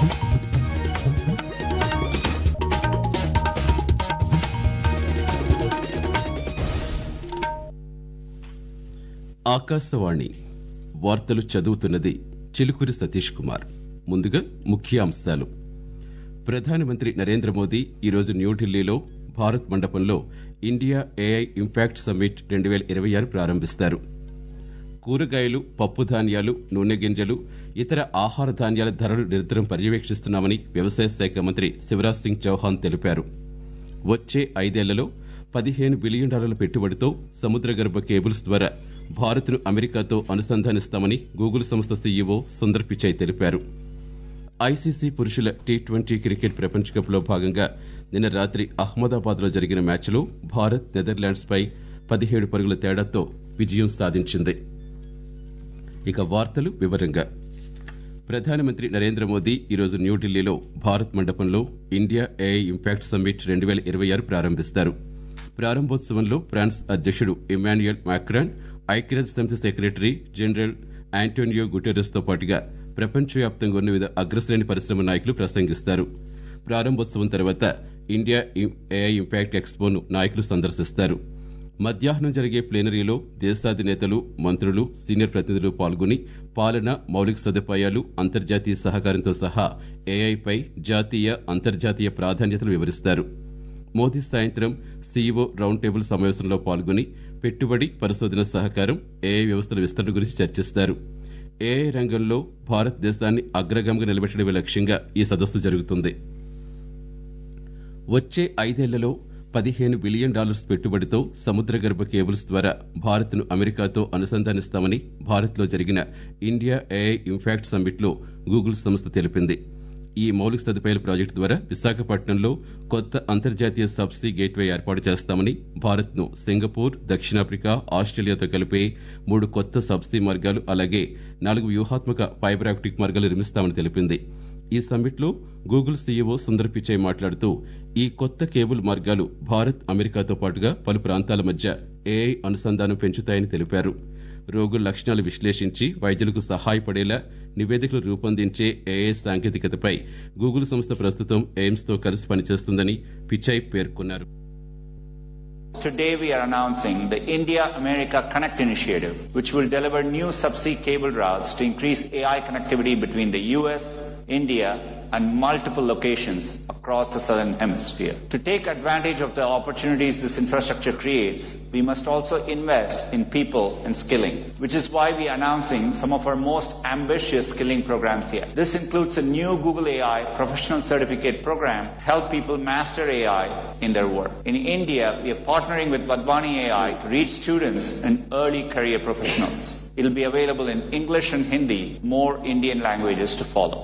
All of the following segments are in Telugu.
ఆకాశవాణి వార్తలు చదువుతున్నది చిలుకూరి సతీష్ కుమార్ ముందుగా ముఖ్యాంశాలు ప్రధానమంత్రి నరేంద్ర మోదీ ఈరోజు న్యూఢిల్లీలో భారత్ మండపంలో ఇండియా ఏఐ ఇంపాక్ట్ సమ్మిట్ రెండు వేల ఇరవై ఆరు ప్రారంభిస్తారు కూరగాయలు పప్పు ధాన్యాలు నూనె గింజలు ఇతర ఆహార ధాన్యాల ధరలు నిరంతరం పర్యవేక్షిస్తున్నామని వ్యవసాయ శాఖ మంత్రి శివరాజ్ సింగ్ చౌహాన్ తెలిపారు వచ్చే ఐదేళ్లలో పదిహేను బిలియన్ డాలర్ల పెట్టుబడితో సముద్ర గర్భ కేబుల్స్ ద్వారా భారత్ను అమెరికాతో అనుసంధానిస్తామని గూగుల్ సంస్థ సీఈఓ సుందర్ పిచాయ్ తెలిపారు ఐసీసీ పురుషుల టీ ట్వంటీ క్రికెట్ ప్రపంచ కప్లో భాగంగా నిన్న రాత్రి అహ్మదాబాద్లో జరిగిన మ్యాచ్లో భారత్ నెదర్లాండ్స్ పై పదిహేడు పరుగుల తేడాతో విజయం సాధించింది ఇక వార్తలు వివరంగా ప్రధానమంత్రి నరేంద్ర మోదీ ఈరోజు న్యూఢిల్లీలో భారత్ మండపంలో ఇండియా ఏఐ ఇంపాక్ట్ సమ్మిట్ రెండు వేల ఇరవై ఆరు ప్రారంభిస్తారు ప్రారంభోత్సవంలో ఫ్రాన్స్ అధ్యక్షుడు ఇమాన్యుయల్ మాక్రాన్ ఐక్యరాజ్య సమితి సెక్రటరీ జనరల్ ఆంటోనియో గుటెరస్ తో పాటుగా ప్రపంచవ్యాప్తంగా ఉన్న వివిధ అగ్రశ్రేణి పరిశ్రమ నాయకులు ప్రసంగిస్తారు ప్రారంభోత్సవం తర్వాత ఇండియా ఏఐ ఇంపాక్ట్ ఎక్స్పోను నాయకులు సందర్శిస్తారు మధ్యాహ్నం జరిగే ప్లేనరీలో దేశాధినేతలు మంత్రులు సీనియర్ ప్రతినిధులు పాల్గొని పాలన మౌలిక సదుపాయాలు అంతర్జాతీయ సహకారంతో సహా ఏఐపై జాతీయ అంతర్జాతీయ ప్రాధాన్యతలు వివరిస్తారు మోదీ సాయంత్రం సీఈఓ రౌండ్ టేబుల్ సమావేశంలో పాల్గొని పెట్టుబడి పరిశోధన సహకారం ఏఐ వ్యవస్థల విస్తరణ గురించి చర్చిస్తారు ఏఐ రంగంలో భారతదేశాన్ని అగ్రగామిగా నిలబెట్టడమే లక్ష్యంగా ఈ సదస్సు జరుగుతుంది వచ్చే ఐదేళ్లలో పదిహేను బిలియన్ డాలర్స్ పెట్టుబడితో సముద్ర గర్భ కేబుల్స్ ద్వారా భారత్ను అమెరికాతో అనుసంధానిస్తామని భారత్లో జరిగిన ఇండియా ఏఐ ఇంపాక్ట్ సమ్మిట్లో గూగుల్ సంస్థ తెలిపింది ఈ మౌలిక సదుపాయాల ప్రాజెక్టు ద్వారా విశాఖపట్నంలో కొత్త అంతర్జాతీయ సబ్సీ గేట్వే ఏర్పాటు చేస్తామని భారత్ను సింగపూర్ దక్షిణాఫ్రికా ఆస్ట్రేలియాతో కలిపే మూడు కొత్త సబ్సీ మార్గాలు అలాగే నాలుగు వ్యూహాత్మక ఫైబర్ ఆప్టిక్ మార్గాలు నిర్మిస్తామని తెలిపింది ఈ సమ్మిట్లో గూగుల్ సీఈఓ సుందర్ పిచాయ్ మాట్లాడుతూ ఈ కొత్త కేబుల్ మార్గాలు భారత్ అమెరికాతో పాటుగా పలు ప్రాంతాల మధ్య ఏఐ అనుసంధానం పెంచుతాయని తెలిపారు రోగుల లక్షణాలు విశ్లేషించి వైద్యులకు సహాయపడేలా నివేదికలు రూపొందించే ఏఐ సాంకేతికతపై గూగుల్ సంస్థ ప్రస్తుతం ఎయిమ్స్తో కలిసి పనిచేస్తుందని పిచాయ్ పేర్కొన్నారు Today we are announcing the India America Connect initiative, which will deliver new subsea cable routes to increase AI connectivity between the US, India, and multiple locations across the southern hemisphere. To take advantage of the opportunities this infrastructure creates, we must also invest in people and skilling, which is why we are announcing some of our most ambitious skilling programs here. This includes a new Google AI professional certificate program to help people master AI in their work. In India, we are partnering with Vadvani AI to reach students and early career professionals. It will be available in English and Hindi, more Indian languages to follow.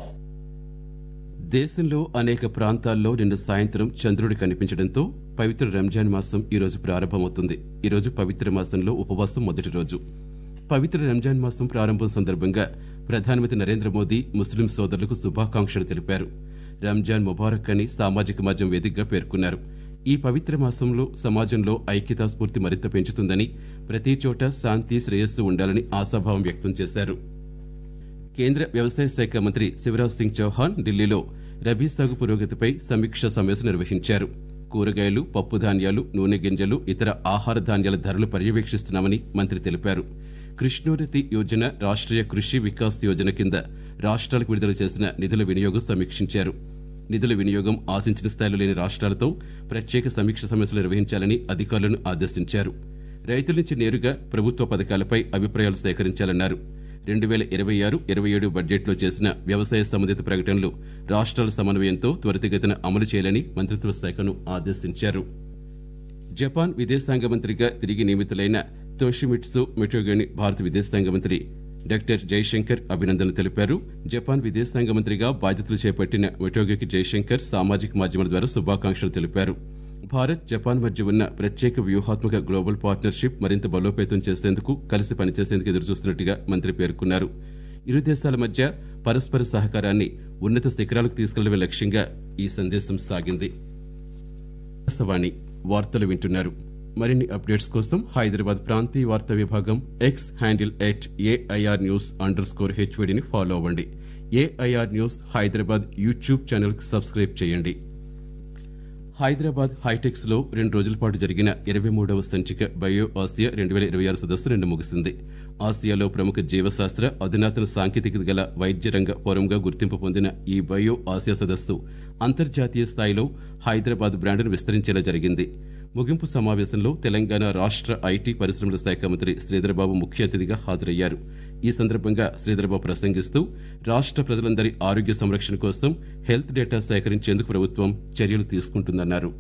దేశంలో అనేక ప్రాంతాల్లో నిన్న సాయంత్రం చంద్రుడు కనిపించడంతో పవిత్ర రంజాన్ మాసం ఈ రోజు ప్రారంభమవుతుంది ఈ రోజు పవిత్ర మాసంలో ఉపవాసం మొదటి రోజు పవిత్ర రంజాన్ మాసం ప్రారంభం సందర్భంగా ప్రధానమంత్రి నరేంద్ర మోదీ ముస్లిం సోదరులకు శుభాకాంక్షలు తెలిపారు రంజాన్ ముబారక్ అని సామాజిక మాధ్యమం వేదికగా పేర్కొన్నారు ఈ పవిత్ర మాసంలో సమాజంలో ఐక్యతా స్ఫూర్తి మరింత పెంచుతుందని ప్రతి చోట శాంతి శ్రేయస్సు ఉండాలని ఆశాభావం వ్యక్తం చేశారు కేంద్ర వ్యవసాయ శాఖ మంత్రి శివరాజ్ సింగ్ చౌహాన్ ఢిల్లీలో రబీ సాగు పురోగతిపై సమీక్ష సమావేశం నిర్వహించారు కూరగాయలు పప్పు ధాన్యాలు నూనె గింజలు ఇతర ఆహార ధాన్యాల ధరలు పర్యవేక్షిస్తున్నామని మంత్రి తెలిపారు కృష్ణోరతి యోజన రాష్ట్రీయ కృషి వికాస్ యోజన కింద రాష్ట్రాలకు విడుదల చేసిన నిధుల వినియోగం సమీక్షించారు నిధుల వినియోగం ఆశించిన స్థాయిలో లేని రాష్ట్రాలతో ప్రత్యేక సమీక్ష సమావేశాలు నిర్వహించాలని అధికారులను ఆదేశించారు రైతుల నుంచి నేరుగా ప్రభుత్వ పథకాలపై అభిప్రాయాలు సేకరించాలన్నారు రెండు వేల ఇరవై ఆరు ఇరవై ఏడు బడ్జెట్లో చేసిన వ్యవసాయ సంబంధిత ప్రకటనలు రాష్ట్రాల సమన్వయంతో త్వరితగతిన అమలు చేయాలని మంత్రిత్వ శాఖను ఆదేశించారు జపాన్ విదేశాంగ మంత్రిగా తిరిగి నియమితులైన తోషిమిట్సు మిటోగని భారత విదేశాంగ మంత్రి డాక్టర్ జైశంకర్ అభినందనలు తెలిపారు జపాన్ విదేశాంగ మంత్రిగా బాధ్యతలు చేపట్టిన మిటోగకి జైశంకర్ సామాజిక మాధ్యమాల ద్వారా శుభాకాంక్షలు తెలిపారు భారత్ జపాన్ మధ్య ఉన్న ప్రత్యేక వ్యూహాత్మక గ్లోబల్ పార్ట్నర్షిప్ మరింత బలోపేతం చేసేందుకు కలిసి పనిచేసేందుకు ఎదురుచూస్తున్నట్టుగా మంత్రి పేర్కొన్నారు ఇరు దేశాల మధ్య పరస్పర సహకారాన్ని ఉన్నత శిఖరాలకు తీసుకెళ్లడమే లక్ష్యంగా ఈ సందేశం సాగింది ఆకాశవాణి వార్తలు వింటున్నారు మరిన్ని అప్డేట్స్ కోసం హైదరాబాద్ ప్రాంతీయ వార్తా విభాగం X handle at AIR News underscore హెచ్వీడీని ఫాలో అవ్వండి ఏఐఆర్ న్యూస్ హైదరాబాద్ యూట్యూబ్ ఛానల్కి సబ్స్క్రైబ్ చేయండి హైదరాబాద్ హైటెక్స్ లో రెండు రోజుల పాటు జరిగిన ఇరవై మూడవ సంచిక బయో ఆసియా రెండు వేల ఇరవై ఆరు సదస్సు నిన్న ముగిసింది ఆసియాలో ప్రముఖ జీవశాస్త్ర అధునాతన సాంకేతికత గల వైద్య రంగ ఫోరంగా గుర్తింపు పొందిన ఈ బయో ఆసియా సదస్సు అంతర్జాతీయ స్థాయిలో హైదరాబాద్ బ్రాండ్ను విస్తరించేలా జరిగింది ముగింపు సమావేశంలో తెలంగాణ రాష్ట్ర ఐటీ పరిశ్రమల శాఖ మంత్రి శ్రీధరబాబు ముఖ్య అతిథిగా హాజరయ్యారు ఈ సందర్భంగా శ్రీధరబాబు ప్రసంగిస్తూ రాష్ట్ర ప్రజలందరి ఆరోగ్య సంరక్షణ కోసం హెల్త్ డేటా సేకరించేందుకు ప్రభుత్వం చర్యలు తీసుకుంటుందన్నారు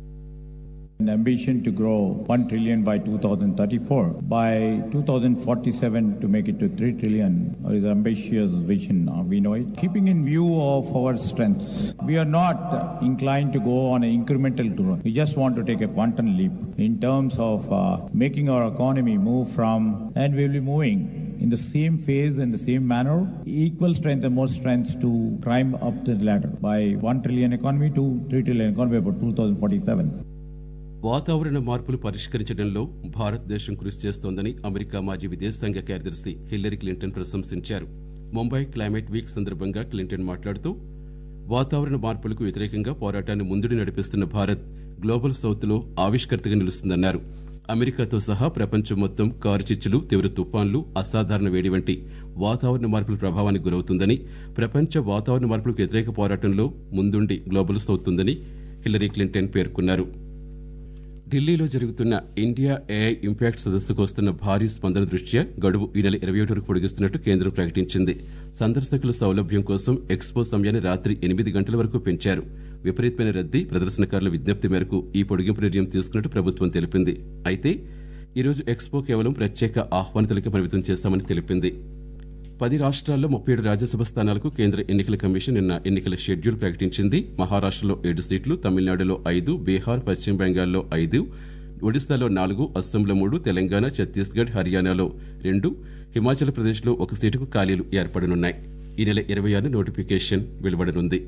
An ambition to grow 1 trillion by 2034. By 2047 to make it to 3 trillion is ambitious vision. uh, We know it. Keeping in view of our strengths, we are not inclined to go on an incremental growth. We just want to take a quantum leap in terms of uh, making our economy move from, and we will be moving in the same phase and the same manner, equal strength and more strength to climb up the ladder by 1 trillion economy to 3 trillion economy by 2047. వాతావరణ మార్పులు పరిష్కరించడంలో భారతదేశం కృషి చేస్తోందని అమెరికా మాజీ విదేశాంగ కార్యదర్శి హిల్లరీ క్లింటన్ ప్రశంసించారు ముంబై క్లైమేట్ వీక్ సందర్భంగా క్లింటన్ మాట్లాడుతూ వాతావరణ మార్పులకు వ్యతిరేకంగా పోరాటాన్ని ముందుడి నడిపిస్తున్న భారత్ గ్లోబల్ సౌత్ లో ఆవిష్కర్తగా నిలుస్తుందన్నారు అమెరికాతో సహా ప్రపంచం మొత్తం కారుచిచ్చులు తీవ్ర తుఫాన్లు అసాధారణ వేడి వంటి వాతావరణ మార్పుల ప్రభావానికి గురవుతుందని ప్రపంచ వాతావరణ మార్పులకు వ్యతిరేక పోరాటంలో ముందుండి గ్లోబల్ సౌత్ ఉందని హిల్లరీ క్లింటన్ పేర్కొన్నారు ఢిల్లీలో జరుగుతున్న ఇండియా ఏఐ ఇంపాక్ట్ సదస్సుకు వస్తున్న భారీ స్పందన దృష్ట్యా గడువు ఈ నెల ఇరవై ఒకటి వరకు పొడిగిస్తున్నట్టు కేంద్రం ప్రకటించింది సందర్శకుల సౌలభ్యం కోసం ఎక్స్పో సమయాన్ని రాత్రి ఎనిమిది గంటల వరకు పెంచారు విపరీతమైన రద్దీ ప్రదర్శనకారుల విజ్ఞప్తి మేరకు ఈ పొడిగింపు నిర్ణయం తీసుకున్నట్టు ప్రభుత్వం తెలిపింది అయితే ఈరోజు ఎక్స్పో కేవలం ప్రత్యేక ఆహ్వానితులకే పరిమితం చేశామని తెలిపింది పది రాష్ట్రాల్లో ముప్పై ఏడు రాజ్యసభ స్థానాలకు కేంద్ర ఎన్నికల కమిషన్ నిన్న ఎన్నికల షెడ్యూల్ ప్రకటించింది మహారాష్టలో ఏడు సీట్లు తమిళనాడులో ఐదు బీహార్ పశ్చిమ బెంగాల్లో ఐదు ఒడిశాలో నాలుగు అస్సాంలో మూడు తెలంగాణ ఛత్తీస్గఢ్ హర్యానాలో రెండు హిమాచల్ ప్రదేశ్లో ఒక సీటుకు ఖాళీలు ఏర్పడనున్నాయి ఈ నెల ఇరవై ఆరు నోటిఫికేషన్ వెలువడనుంది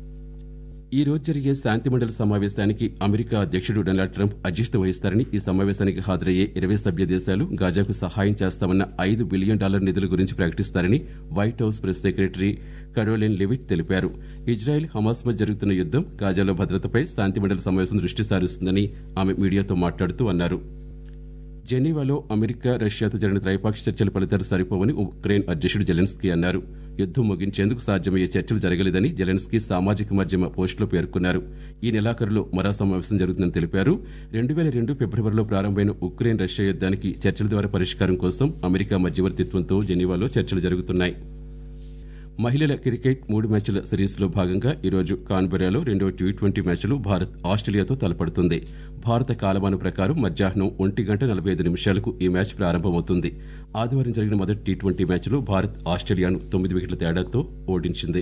ఈ రోజు జరిగే శాంతి మండలి సమావేశానికి అమెరికా అధ్యక్షుడు డొనాల్డ్ ట్రంప్ అధ్యక్షత వహిస్తారని ఈ సమావేశానికి హాజరయ్యే ఇరవై సభ్య దేశాలు గాజాకు సహాయం చేస్తామన్న ఐదు బిలియన్ డాలర్ నిధుల గురించి ప్రకటిస్తారని White House press secretary Karoline Leavitt తెలిపారు ఇజ్రాయెల్ హమాస్ మధ్య జరుగుతున్న యుద్దం గాజాలో భద్రతపై శాంతి మండలి సమావేశం దృష్టి సారిస్తుందని ఆమె మీడియాతో మాట్లాడుతూ అన్నారు జెనీవాలో అమెరికా రష్యాతో జరిగిన త్రైపాక్షిక చర్చల ఫలితాలు సరిపోవని ఉక్రెయిన్ అధ్యక్షుడు జెలెన్స్కీ అన్నారు యుద్దం ముగించేందుకు సాధ్యమయ్యే చర్చలు జరగలేదని జెలెన్స్కీ సామాజిక మాధ్యమ పోస్టులో పేర్కొన్నారు ఈ నెలాఖరులో మరో సమావేశం జరుగుతుందని తెలిపారు రెండు వేల రెండు ఫిబ్రవరిలో ప్రారంభమైన ఉక్రెయిన్ రష్యా యుద్దానికి చర్చల ద్వారా పరిష్కారం కోసం అమెరికా మధ్యవర్తిత్వంతో జెనీవాలో చర్చలు జరుగుతున్నాయి మహిళల క్రికెట్ మూడు మ్యాచ్ల సిరీస్లో భాగంగా ఈరోజు కాన్బెరాలో రెండో టీ ట్వంటీ మ్యాచ్లు భారత్ ఆస్ట్రేలియాతో తలపడుతుంది భారత కాలమానం ప్రకారం మధ్యాహ్నం ఒంటి గంట నలభై ఐదు నిమిషాలకు ఈ మ్యాచ్ ప్రారంభమవుతుంది ఆదివారం జరిగిన మొదటి టీ ట్వంటీ మ్యాచ్లో భారత్ ఆస్ట్రేలియాను తొమ్మిది వికెట్ల తేడాతో ఓడించింది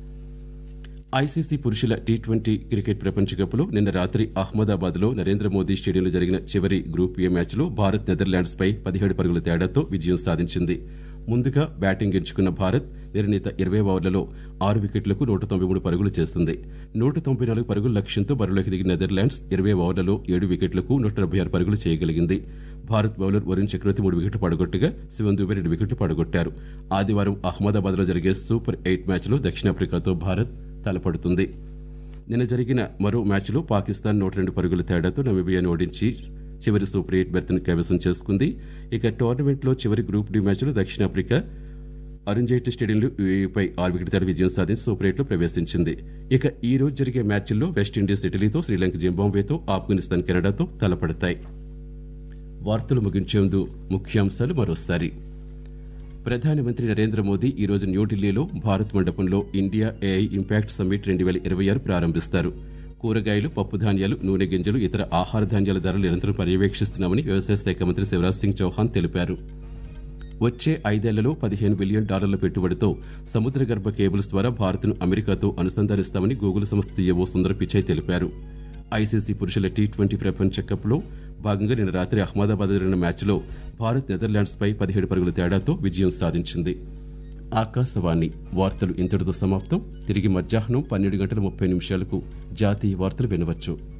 ఐసీసీ పురుషుల టీ ట్వంటీ క్రికెట్ ప్రపంచ కప్లో నిన్న రాత్రి అహ్మదాబాద్ లో నరేంద్ర మోదీ స్టేడియంలో జరిగిన చివరి గ్రూప్ ఏ మ్యాచ్లో భారత్ నెదర్లాండ్స్ పై పదిహేడు పరుగుల తేడాతో విజయం సాధించింది ముందుగా బ్యాటింగ్ ఎంచుకున్న భారత్ నిర్ణీత ఇరవై ఓవర్లలో ఆరు వికెట్లకు నూట తొంభై మూడు పరుగులు చేసింది నూట తొంభై నాలుగు పరుగుల లక్ష్యంతో బరిలోకి దిగిన నెదర్లాండ్స్ ఇరవై ఓవర్లలో ఏడు వికెట్లకు నూట డెబ్బై ఆరు పరుగులు చేయగలిగింది భారత్ బౌలర్ వరుణ్ చక్రవర్తి మూడు వికెట్లు పడగొట్టగా శివన్ దుబే రెండు వికెట్లు పడగొట్టారు ఆదివారం అహ్మదాబాద్ లో జరిగే సూపర్ ఎయిట్ మ్యాచ్లో దక్షిణాఫ్రికాతో భారత్ తలపడుతుంది నిన్న జరిగిన మరో మ్యాచ్లో పాకిస్తాన్ నూట రెండు పరుగుల తేడాతో నమీబియాను ఓడించి చివరి సూపర్ ఎయిట్ బెర్త్ను కైవసం చేసుకుంది ఇక టోర్నమెంట్లో చివరి గ్రూప్ డి మ్యాచ్లో దక్షిణాఫ్రికా అరుణ్ జైట్లీ స్టేడియంలో యూఏఈపై ఆరు వికెట్ తేడా విజయం సాధించి సూపర్ ఎయిట్లో ప్రవేశించింది ఇక ఈ రోజు జరిగే మ్యాచ్ల్లో వెస్టిండీస్ ఇటలీతో శ్రీలంక జింబాబ్వేతో ఆఫ్ఘనిస్తాన్ కెనడాతో తలపడతాయి వార్తలు ముగించేందు ముఖ్యాంశాలు మరోసారి ప్రధానమంత్రి నరేంద్ర మోదీ ఈ రోజు న్యూఢిల్లీలో భారత్ మండపంలో ఇండియా ఏఐ ఇంపాక్ట్ సమ్మిట్ రెండు వేల ఇరవై ఆరు ప్రారంభిస్తారు కూరగాయలు పప్పు ధాన్యాలు నూనె గింజలు ఇతర ఆహార ధాన్యాల ధరలు నిరంతరం పర్యవేక్షిస్తున్నామని వ్యవసాయ శాఖ మంత్రి శివరాజ్ సింగ్ చౌహాన్ తెలిపారు వచ్చే ఐదేళ్లలో పదిహేను బిలియన్ డాలర్ల పెట్టుబడితో సముద్ర గర్భ కేబుల్స్ ద్వారా భారత్ను అమెరికాతో అనుసంధానిస్తామని గూగుల్ సంస్థ సీఈఓ సుందర్ పిచాయ్ తెలిపారు ఐసీసీ పురుషుల టీ ట్వంటీ ప్రపంచ కప్లో భాగంగా నిన్న రాత్రి అహ్మదాబాద్ జరిగిన మ్యాచ్లో భారత్ నెదర్లాండ్స్ పై పదిహేడు పరుగుల తేడాతో విజయం సాధించింది ఆకాశవాణి వార్తలు ఇంతటితో సమాప్తం తిరిగి మధ్యాహ్నం పన్నెండు గంటల ముప్పై నిమిషాలకు జాతీయ వార్తలు వినవచ్చు